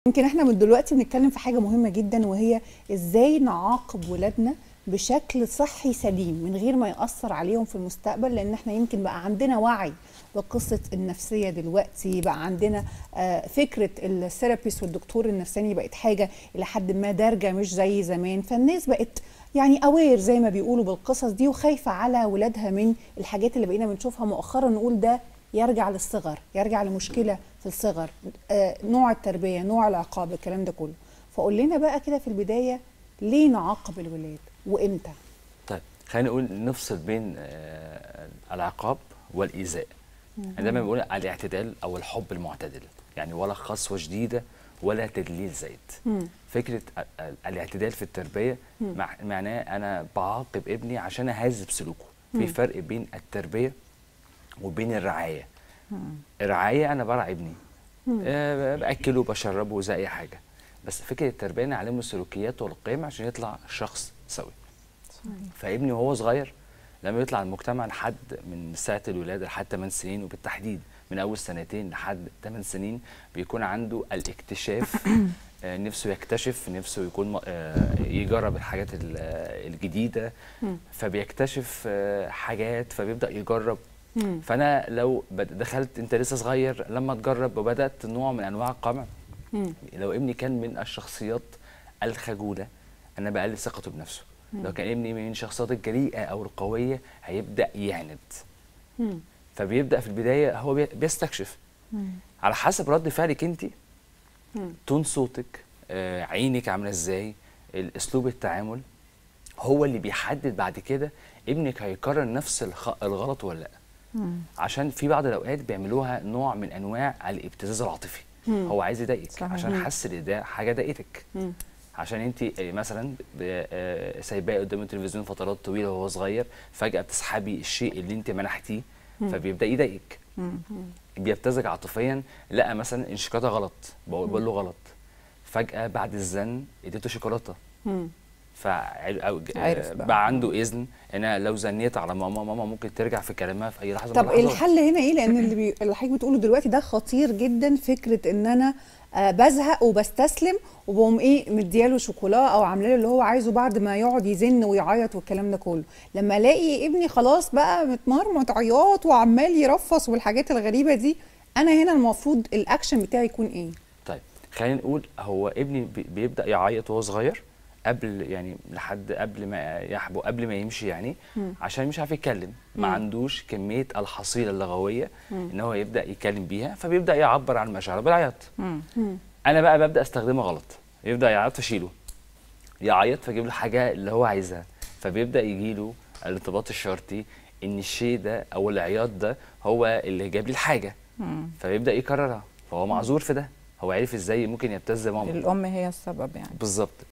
يمكن احنا من دلوقتي بنتكلم في حاجه مهمه جدا وهي ازاي نعاقب ولادنا بشكل صحي سليم من غير ما ياثر عليهم في المستقبل لان احنا يمكن بقى عندنا وعي بقصه النفسيه دلوقتي بقى عندنا آه، فكره الثيرابيست والدكتور النفساني بقت حاجه الى حد ما دارجه مش زي زمان فالناس بقت يعني اوير زي ما بيقولوا بالقصص دي وخايفه على ولادها من الحاجات اللي بقينا بنشوفها مؤخرا نقول ده يرجع للصغر يرجع لمشكله في الصغر آه، نوع التربيه نوع العقاب الكلام ده كله فقول لنا بقى كده في البدايه ليه نعاقب الولاد وامتى طيب خلينا نقول نفصل بين آه، العقاب والايذاء انا دايما بقول الاعتدال او الحب المعتدل يعني ولا خصوه شديده ولا تدليل زايد مم. فكره ال- ال- الاعتدال في التربيه مع معناه انا بعاقب ابني عشان اهذب سلوكه في فرق بين التربيه وبين الرعايه الرعايه انا برعى ابني أه باكله بشربه زي اي حاجه بس فكره التربيه انا اعلمه السلوكيات والقيم عشان يطلع شخص سوي فابني وهو صغير لما يطلع المجتمع لحد من ساعه الولاده لحد 8 سنين وبالتحديد من اول سنتين لحد 8 سنين بيكون عنده الاكتشاف آه، نفسه يكتشف نفسه يكون م- آه، يجرب الحاجات ال- آه، الجديده فبيكتشف آه، حاجات فبيبدا يجرب مم. فانا لو بد- دخلت انت لسه صغير لما تجرب وبدات نوع من انواع القمع مم. لو ابني كان من الشخصيات الخجوله انا بقلل ثقته بنفسه لو كان ابني من الشخصيات الجريئه او القويه هيبدا يعند مم. فبيبدا في البدايه هو بي- بيستكشف على حسب رد فعلك انت مم. تون صوتك آه، عينك عامله ازاي الاسلوب التعامل هو اللي بيحدد بعد كده ابنك هيكرر نفس الخ- الغلط ولا لا عشان في بعض الاوقات بيعملوها نوع من انواع الابتزاز العاطفي مم. هو عايز يضايقك صحيح. عشان حس ان ده حاجه ضايقتك مم. عشان انت آه، مثلا ب- آه، سايباه قدام التلفزيون فترات طويله وهو صغير فجاه بتسحبي الشيء اللي انت منحتيه فبيبدا يضايقك بيبتزك عاطفيا لقى مثلا ان الشوكولاته غلط بقول بقول له غلط فجاه بعد الزن اديته شوكولاته مم. فعرف عرف بقى. بقى عنده اذن ان أنا لو زنيت على ماما ماما ممكن ترجع في كلامها في اي لحظه من طب اللحظات. الحل هنا ايه لان اللي, بي... اللي حضرتك بتقوله دلوقتي ده خطير جدا فكره ان انا آه بزهق وبستسلم وبقوم ايه مدياله شوكولا او عامله له اللي هو عايزه بعد ما يقعد يزن ويعيط والكلام ده كله لما الاقي ابني خلاص بقى متمرمط عياط وعمال يرفص والحاجات الغريبه دي انا هنا المفروض الاكشن بتاعي يكون ايه طيب خلينا نقول هو ابني بي- بيبدا يعيط وهو صغير قبل يعني لحد قبل ما يحبو قبل ما يمشي يعني عشان مش عارف يتكلم ما عندوش كميه الحصيله اللغويه ان هو يبدا يتكلم بيها فبيبدا يعبر عن مشاعره بالعياط انا بقى ببدا استخدمه غلط يبدا يعيط فاشيله يعيط فاجيب له حاجه اللي هو عايزها فبيبدا يجي له الارتباط الشرطي ان الشيء ده او العياط ده هو اللي جاب لي الحاجه فبيبدا يكررها فهو معذور في ده هو عرف ازاي ممكن يبتز ماما الام هي السبب يعني بالظبط